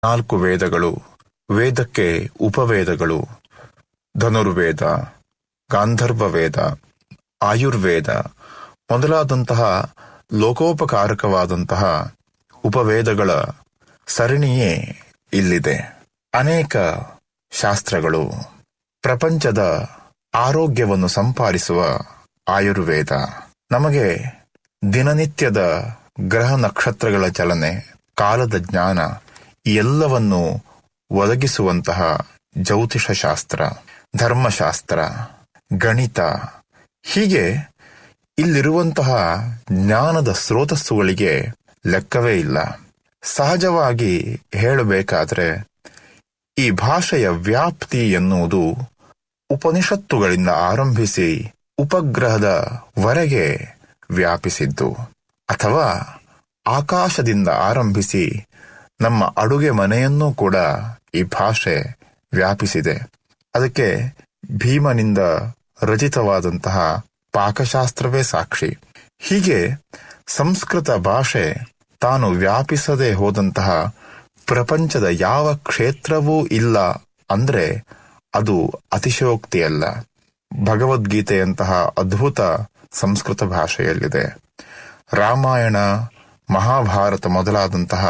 ನಾಲ್ಕು ವೇದಗಳು ವೇದಕ್ಕೆ ಉಪವೇದಗಳು ಧನುರ್ವೇದ ಗಾಂಧರ್ವ ವೇದ ಆಯುರ್ವೇದ ಮೊದಲಾದಂತಹ ಲೋಕೋಪಕಾರಕವಾದಂತಹ ಉಪವೇದಗಳ ಸರಣಿಯೇ ಇಲ್ಲಿದೆ ಅನೇಕ ಶಾಸ್ತ್ರಗಳು ಪ್ರಪಂಚದ ಆರೋಗ್ಯವನ್ನು ಸಂಪಾದಿಸುವ ಆಯುರ್ವೇದ ನಮಗೆ ದಿನನಿತ್ಯದ ಗ್ರಹ ನಕ್ಷತ್ರಗಳ ಚಲನೆ ಕಾಲದ ಜ್ಞಾನ ಈ ಎಲ್ಲವನ್ನು ಒದಗಿಸುವಂತಹ ಜ್ಯೋತಿಷ ಶಾಸ್ತ್ರ ಧರ್ಮಶಾಸ್ತ್ರ ಗಣಿತ ಹೀಗೆ ಇಲ್ಲಿರುವಂತಹ ಜ್ಞಾನದ ಸ್ರೋತಸ್ಸುಗಳಿಗೆ ಲೆಕ್ಕವೇ ಇಲ್ಲ ಸಹಜವಾಗಿ ಹೇಳಬೇಕಾದ್ರೆ ಈ ಭಾಷೆಯ ವ್ಯಾಪ್ತಿ ಎನ್ನುವುದು ಉಪನಿಷತ್ತುಗಳಿಂದ ಆರಂಭಿಸಿ ಉಪಗ್ರಹದ ವರೆಗೆ ವ್ಯಾಪಿಸಿದ್ದು ಅಥವಾ ಆಕಾಶದಿಂದ ಆರಂಭಿಸಿ ನಮ್ಮ ಅಡುಗೆ ಮನೆಯನ್ನೂ ಕೂಡ ಈ ಭಾಷೆ ವ್ಯಾಪಿಸಿದೆ ಅದಕ್ಕೆ ಭೀಮನಿಂದ ರಚಿತವಾದಂತಹ ಪಾಕಶಾಸ್ತ್ರವೇ ಸಾಕ್ಷಿ ಹೀಗೆ ಸಂಸ್ಕೃತ ಭಾಷೆ ತಾನು ವ್ಯಾಪಿಸದೆ ಹೋದಂತಹ ಪ್ರಪಂಚದ ಯಾವ ಕ್ಷೇತ್ರವೂ ಇಲ್ಲ ಅಂದ್ರೆ ಅದು ಅತಿಶಯೋಕ್ತಿಯಲ್ಲ ಭಗವದ್ಗೀತೆಯಂತಹ ಅದ್ಭುತ ಸಂಸ್ಕೃತ ಭಾಷೆಯಲ್ಲಿದೆ ರಾಮಾಯಣ ಮಹಾಭಾರತ ಮೊದಲಾದಂತಹ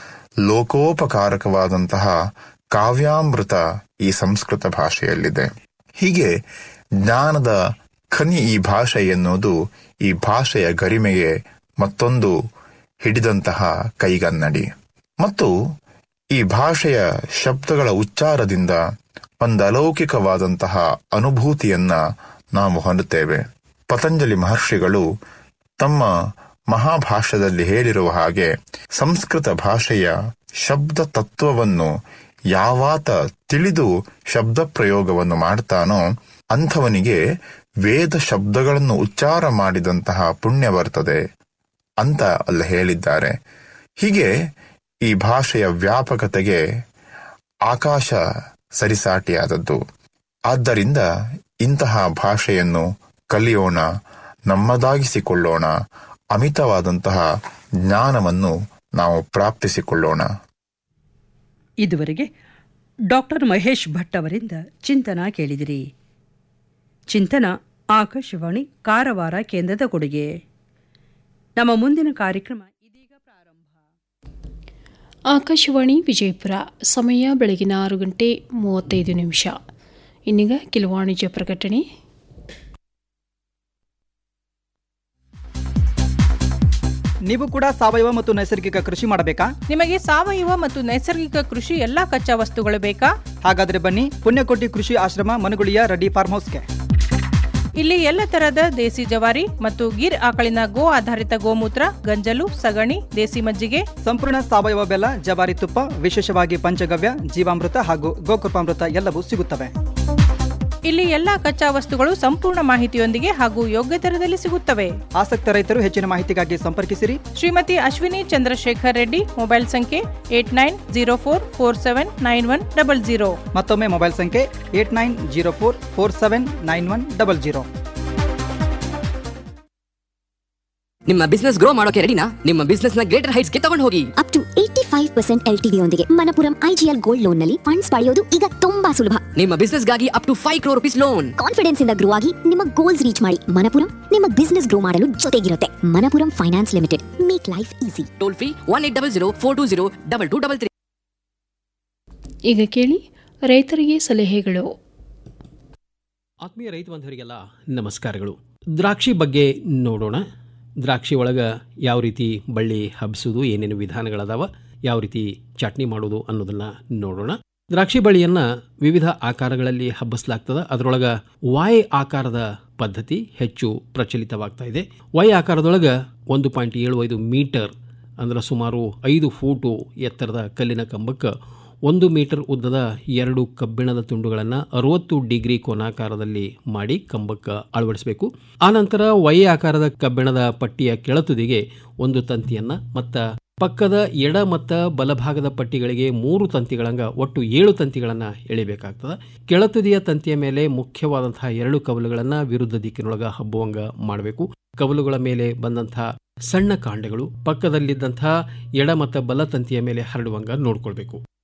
ಲೋಕೋಪಕಾರಕವಾದಂತಹ ಕಾವ್ಯಾಮೃತ ಈ ಸಂಸ್ಕೃತ ಭಾಷೆಯಲ್ಲಿದೆ ಹೀಗೆ ಜ್ಞಾನದ ಖನಿ ಈ ಭಾಷೆ ಎನ್ನುವುದು ಈ ಭಾಷೆಯ ಗರಿಮೆಗೆ ಮತ್ತೊಂದು ಹಿಡಿದಂತಹ ಕೈಗನ್ನಡಿ ಮತ್ತು ಈ ಭಾಷೆಯ ಶಬ್ದಗಳ ಉಚ್ಚಾರದಿಂದ ಒಂದು ಅಲೌಕಿಕವಾದಂತಹ ಅನುಭೂತಿಯನ್ನ ನಾವು ಹೊಂದುತ್ತೇವೆ ಪತಂಜಲಿ ಮಹರ್ಷಿಗಳು ತಮ್ಮ ಮಹಾಭಾಷ್ಯದಲ್ಲಿ ಹೇಳಿರುವ ಹಾಗೆ ಸಂಸ್ಕೃತ ಭಾಷೆಯ ಶಬ್ದ ತತ್ವವನ್ನು ಯಾವಾತ ತಿಳಿದು ಶಬ್ದ ಪ್ರಯೋಗವನ್ನು ಮಾಡ್ತಾನೋ ಅಂಥವನಿಗೆ ವೇದ ಶಬ್ದಗಳನ್ನು ಉಚ್ಚಾರ ಮಾಡಿದಂತಹ ಪುಣ್ಯ ಬರ್ತದೆ ಅಂತ ಅಲ್ಲಿ ಹೇಳಿದ್ದಾರೆ ಹೀಗೆ ಈ ಭಾಷೆಯ ವ್ಯಾಪಕತೆಗೆ ಆಕಾಶ ಸರಿಸಾಟಿಯಾದದ್ದು ಆದ್ದರಿಂದ ಇಂತಹ ಭಾಷೆಯನ್ನು ಕಲಿಯೋಣ ನಮ್ಮದಾಗಿಸಿಕೊಳ್ಳೋಣ ಅಮಿತವಾದಂತಹ ಜ್ಞಾನವನ್ನು ನಾವು ಪ್ರಾಪ್ತಿಸಿಕೊಳ್ಳೋಣ ಇದುವರೆಗೆ ಡಾಕ್ಟರ್ ಮಹೇಶ್ ಭಟ್ ಅವರಿಂದ ಚಿಂತನ ಕೇಳಿದಿರಿ ಚಿಂತನ ಆಕಾಶವಾಣಿ ಕಾರವಾರ ಕೇಂದ್ರದ ಕೊಡುಗೆ ನಮ್ಮ ಮುಂದಿನ ಕಾರ್ಯಕ್ರಮ ಇದೀಗ ಪ್ರಾರಂಭ ಆಕಾಶವಾಣಿ ವಿಜಯಪುರ ಸಮಯ ಬೆಳಗಿನ ಆರು ಗಂಟೆ ಮೂವತ್ತೈದು ನಿಮಿಷ ಇನ್ನೀಗ ಕೆಲವು ವಾಣಿಜ್ಯ ಪ್ರಕಟಣೆ ನೀವು ಕೂಡ ಸಾವಯವ ಮತ್ತು ನೈಸರ್ಗಿಕ ಕೃಷಿ ಮಾಡಬೇಕಾ ನಿಮಗೆ ಸಾವಯವ ಮತ್ತು ನೈಸರ್ಗಿಕ ಕೃಷಿ ಎಲ್ಲಾ ಕಚ್ಚಾ ವಸ್ತುಗಳು ಬೇಕಾ ಹಾಗಾದ್ರೆ ಬನ್ನಿ ಪುಣ್ಯಕೋಟಿ ಕೃಷಿ ಆಶ್ರಮ ಮನಗುಳಿಯ ರೆಡ್ಡಿ ಫಾರ್ಮ್ ಹೌಸ್ಗೆ ಇಲ್ಲಿ ಎಲ್ಲ ತರಹದ ದೇಸಿ ಜವಾರಿ ಮತ್ತು ಗಿರ್ ಆಕಳಿನ ಗೋ ಆಧಾರಿತ ಗೋಮೂತ್ರ ಗಂಜಲು ಸಗಣಿ ದೇಸಿ ಮಜ್ಜಿಗೆ ಸಂಪೂರ್ಣ ಸಾವಯವ ಬೆಲ್ಲ ಜವಾರಿ ತುಪ್ಪ ವಿಶೇಷವಾಗಿ ಪಂಚಗವ್ಯ ಜೀವಾಮೃತ ಹಾಗೂ ಗೋಕೃಪಾಮೃತ ಎಲ್ಲವೂ ಸಿಗುತ್ತವೆ ಇಲ್ಲಿ ಎಲ್ಲಾ ಕಚ್ಚಾ ವಸ್ತುಗಳು ಸಂಪೂರ್ಣ ಮಾಹಿತಿಯೊಂದಿಗೆ ಹಾಗೂ ಯೋಗ್ಯ ದರದಲ್ಲಿ ಸಿಗುತ್ತವೆ ಆಸಕ್ತ ರೈತರು ಹೆಚ್ಚಿನ ಮಾಹಿತಿಗಾಗಿ ಸಂಪರ್ಕಿಸಿರಿ ಶ್ರೀಮತಿ ಅಶ್ವಿನಿ ಚಂದ್ರಶೇಖರ್ ರೆಡ್ಡಿ ಮೊಬೈಲ್ ಸಂಖ್ಯೆ eight nine zero four four seven nine one double zero ಮತ್ತೊಮ್ಮೆ ಮೊಬೈಲ್ ಸಂಖ್ಯೆ eight nine zero four four seven nine one double zero ನಿಮ್ಮ ಬಿಸ್ನೆಸ್ ಗ್ರೋ ಮಾಡೋಕೆ ರೆಡಿನಾ ನಿಮ್ಮ ಬಿಸ್ನೆಸ್ ನ ಗ್ರೇಟರ್ ಹೈಟ್ಸ್ ಗೆ ತಗೊಂಡು ಹೋಗಿ up to eighty five percent L T ಯೊಂದಿಗೆ ಮನಪುರಂ ಐಜಿಎಲ್ ಗೋಲ್ಡ್ ಲೋನ್ ನಲ್ಲಿ ಫಂಡ್ಸ್ ಪಡೆಯೋದು ಈಗ ತುಂಬಾ ಸುಲಭ ನಿಮ್ಮ ಬಿಸ್ನೆಸ್ ಗಾಗಿ up to five crore rupees loan confidence ಇಂದ ಗ್ರೋ ಆಗಿ ನಿಮ್ಮ ಗೋಲ್ಸ್ ರೀಚ್ ಮಾಡಿ ಮನಪುರಂ ನಿಮ್ಮ ಬಿಸ್ನೆಸ್ ಗ್ರೋ ಮಾಡಲು ಜೊತೆಗಿರುತ್ತೆ Manappuram finance limited make life easy toll free one eight double zero four two zero double two double three ಈಗ ಕೇಳಿ ರೈತರಿಗೆ ಸಲಹೆಗಳು ಆತ್ಮೀಯ ರೈತ ಬಾಂಧವರಿಗೆಲ್ಲ ನಮಸ್ಕಾರಗಳು ದ್ರಾಕ್ಷಿ ಬಗ್ಗೆ ನೋಡೋಣ ದ್ರಾಕ್ಷಿ ಒಳಗೆ ಯಾವ ರೀತಿ ಬಳ್ಳಿ ಹಬ್ಬಿಸೋದು ಏನೇನು ವಿಧಾನಗಳದಾವ ಯಾವ ರೀತಿ ಚಟ್ನಿ ಮಾಡೋದು ಅನ್ನೋದನ್ನು ನೋಡೋಣ ದ್ರಾಕ್ಷಿ ಬಳ್ಳಿಯನ್ನು ವಿವಿಧ ಆಕಾರಗಳಲ್ಲಿ ಹಬ್ಬಿಸಲಾಗ್ತದೆ ಅದರೊಳಗೆ ವಾಯ್ ಆಕಾರದ ಪದ್ಧತಿ ಹೆಚ್ಚು ಪ್ರಚಲಿತವಾಗ್ತಾ ಇದೆ ವಾಯ್ ಆಕಾರದೊಳಗೆ ಒಂದು ಪಾಯಿಂಟ್ ಏಳು ಐದು ಮೀಟರ್ ಅಂದ್ರೆ ಸುಮಾರು ಐದು ಫೂಟು ಎತ್ತರದ ಕಲ್ಲಿನ ಕಂಬಕ್ಕೆ ಒಂದು ಮೀಟರ್ ಉದ್ದದ ಎರಡು ಕಬ್ಬಿಣದ ತುಂಡುಗಳನ್ನು ಅರವತ್ತು ಡಿಗ್ರಿ ಕೋನಾಕಾರದಲ್ಲಿ ಮಾಡಿ ಕಂಬಕ್ಕೆ ಅಳವಡಿಸಬೇಕು ಆನಂತರ ವೈ ಆಕಾರದ ಕಬ್ಬಿಣದ ಪಟ್ಟಿಯ ಕೆಳತುದಿಗೆ ಒಂದು ತಂತಿಯನ್ನು ಮತ್ತು ಪಕ್ಕದ ಎಡ ಮತ್ತು ಬಲಭಾಗದ ಪಟ್ಟಿಗಳಿಗೆ ಮೂರು ತಂತಿಗಳಂಗ ಒಟ್ಟು ಏಳು ತಂತಿಗಳನ್ನು ಎಳಿಬೇಕಾಗ್ತದೆ ಕೆಳತುದಿಯ ತಂತಿಯ ಮೇಲೆ ಮುಖ್ಯವಾದಂತಹ ಎರಡು ಕವಲುಗಳನ್ನು ವಿರುದ್ಧ ದಿಕ್ಕಿನೊಳಗ ಹಬ್ಬುವಂಗ ಮಾಡಬೇಕು ಕವಲುಗಳ ಮೇಲೆ ಬಂದಂತಹ ಸಣ್ಣ ಕಾಂಡಗಳು ಪಕ್ಕದಲ್ಲಿದ್ದಂತಹ ಎಡ ಮತ್ತು ಬಲ ತಂತಿಯ ಮೇಲೆ ಹರಡುವಂಗ ನೋಡ್ಕೊಳ್ಬೇಕು